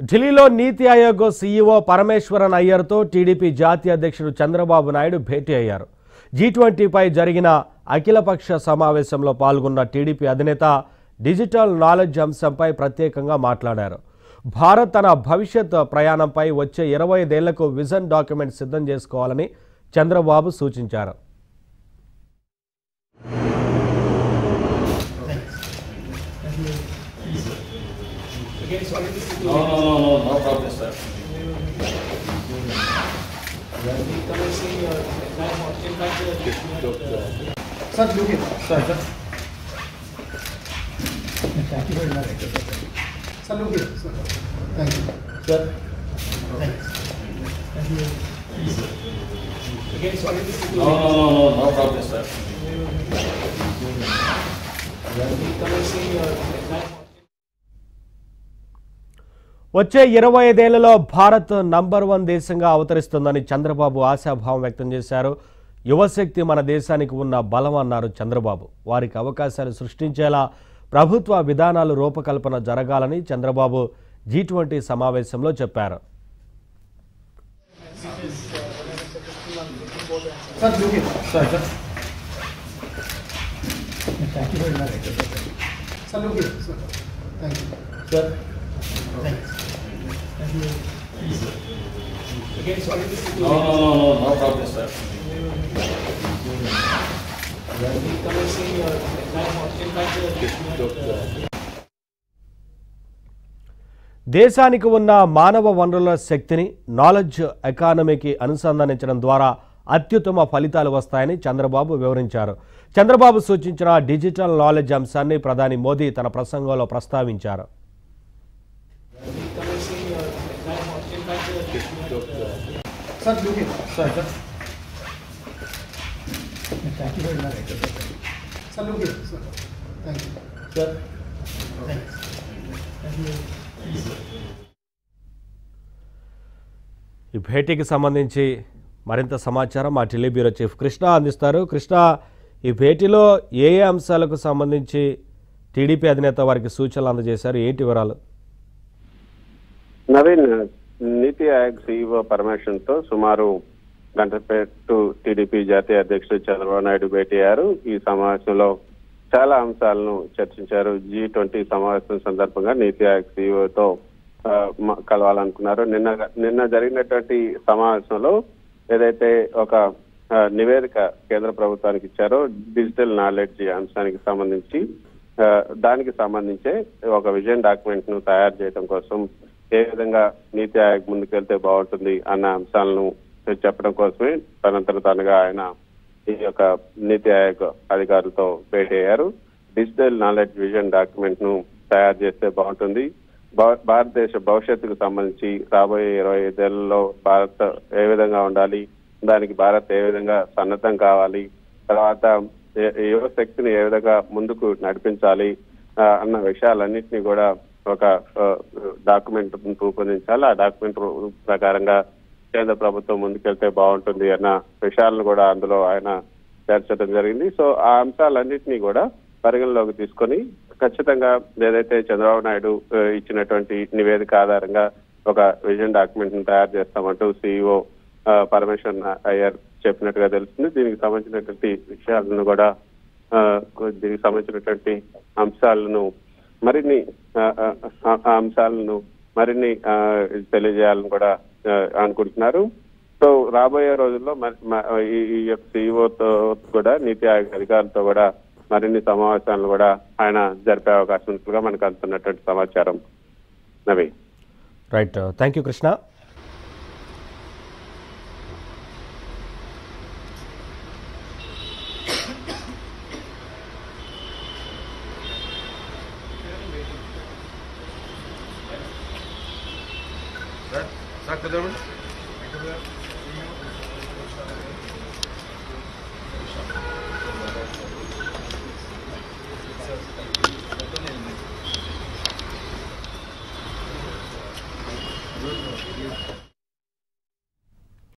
ఢిల్లీలో నీతి ఆయోగ్ సీఈఓ పరమేశ్వరన్ అయ్యర్తో టీడీపీ జాతీయ అధ్యక్షుడు చంద్రబాబు నాయుడు భేటీ అయ్యారు జీ ట్వంటీపై జరిగిన అఖిలపక్ష సమావేశంలో పాల్గొన్న టీడీపీ అధినేత డిజిటల్ నాలెడ్జ్ అంశంపై ప్రత్యేకంగా మాట్లాడారు భారత్ తన భవిష్యత్ ప్రయాణంపై వచ్చే ఇరవై ఐదేళ్లకు విజన్ డాక్యుమెంట్ సిద్ధం చేసుకోవాలని చంద్రబాబు సూచించారు No, no, no, no, no problem, sir. Sir, look here. Sir, sir. Thank you very much. Sir, look here. Sir. Thank you. Sir. No, no, no, no, no problem, sir. వచ్చే ఇరవై ఐదేళ్లలో Bharat number one దేశంగా అవతరిస్తుందని చంద్రబాబు ఆశాభావం వ్యక్తం చేశారు యువశక్తి మన దేశానికి ఉన్న బలం అన్నారు చంద్రబాబు వారికి అవకాశాలు సృష్టించేలా ప్రభుత్వ విధానాలు రూపకల్పన జరగాలని చంద్రబాబు జీ ట్వంటీ సమావేశంలో చెప్పారు Sir, look here. Sir, sir. Thank you very much. Sir, look here. Sir. Thank you. Sir. No, no, no, no, no problem, sir. దేశానికి ఉన్న మానవ వనరుల శక్తిని నాలెడ్జ్ ఎకానమీకి అనుసంధానించడం ద్వారా అత్యుత్తమ ఫలితాలు వస్తాయని చంద్రబాబు వివరించారు చంద్రబాబు సూచించిన డిజిటల్ నాలెడ్జ్ అంశాన్ని ప్రధాని మోదీ తన ప్రసంగంలో ప్రస్తావించారు Sir, look here. Sir, sir. Thank you very much. Sir, look here. Sir. Thank you. Sir. ఈ భేటీకి సంబంధించి మరింత సమాచారం మా ఢిల్లీ బ్యూరో చీఫ్ కృష్ణ అందిస్తారు కృష్ణ ఈ భేటీలో ఏ ఏ అంశాలకు సంబంధించి టీడీపీ అధినేత వారికి సూచనలు అందజేశారు ఏంటి వివరాలు నవీన్ నీతి ఆయోగ్ సీఈఓ పరమేశ్వర్ తో సుమారు గంటపేట టీడీపీ జాతీయ అధ్యక్షుడు చంద్రబాబు నాయుడు భేటీ అయ్యారు ఈ సమావేశంలో చాలా అంశాలను చర్చించారు జీ ట్వంటీ సమావేశం సందర్భంగా నీతి ఆయోగ్ సీఈఓతో కలవాలనుకున్నారు నిన్న నిన్న జరిగినటువంటి సమావేశంలో ఏదైతే ఒక ఆ, నివేదిక కేంద్ర ప్రభుత్వానికి ఇచ్చారో డిజిటల్ నాలెడ్జ్ అంశానికి సంబంధించి ఆ, దానికి సంబంధించే ఒక విజన్ డాక్యుమెంట్ ను తయారు చేయడం కోసం ఏ విధంగా నీతి ఆయోగ్ ముందుకెళ్తే బాగుంటుంది అన్న అంశాలను చెప్పడం కోసమే తనంతట తానుగా ఆయన ఈ యొక్క నీతి ఆయోగ్ అధికారులతో భేటీ అయ్యారు డిజిటల్ నాలెడ్జ్ విజన్ డాక్యుమెంట్ ను తయారు చేస్తే బాగుంటుంది భా- భారతదేశ భవిష్యత్తుకు సంబంధించి రాబోయే ఇరవై ఐదేళ్లలో భారత్ ఏ విధంగా ఉండాలి దానికి భారత్ ఏ విధంగా సన్నద్ధం కావాలి తర్వాత ఏ- యువ శక్తిని ఏ విధంగా ముందుకు నడిపించాలి ఆ, అన్న విషయాలన్నింటినీ కూడా ఒక డాక్యుమెంట్ రూపొందించాలి ఆ డాక్యుమెంట్ ప్రకారంగా కేంద్ర ప్రభుత్వం ముందుకెళ్తే బాగుంటుంది అన్న విషయాలను కూడా అందులో ఆయన చేర్చడం జరిగింది సో ఆ అంశాలన్నింటినీ కూడా పరిగణలోకి తీసుకొని ఖచ్చితంగా ఏదైతే చంద్రబాబు నాయుడు ఆ, ఇచ్చినటువంటి నివేదిక ఆధారంగా ఒక విజన్ డాక్యుమెంట్ ను తయారు చేస్తామంటూ సీఈఓ పరమేశ్వర్ అయ్యర్ చెప్పినట్టుగా తెలుస్తుంది దీనికి సంబంధించినటువంటి విషయాలను కూడా ఆ, దీనికి సంబంధించినటువంటి అంశాలను మరిన్ని ఆ, ఆ, ఆ, ఆ అంశాలను మరిన్ని ఆ, తెలియజేయాలని కూడా ఆ, అనుకుంటున్నారు సో రాబోయే రోజుల్లో మరి- మ- ఈ ఈ యొక్క సీఈఓతో కూడా నీతి ఆయోగ్ అధికారులతో కూడా మరిన్ని సమావేశాలను కూడా ఆయన జరిపే అవకాశం ఉన్నట్లుగా మనకు అందుతున్నటువంటి సమాచారం నవీ right thank you Krishna sir sir కుదరమండి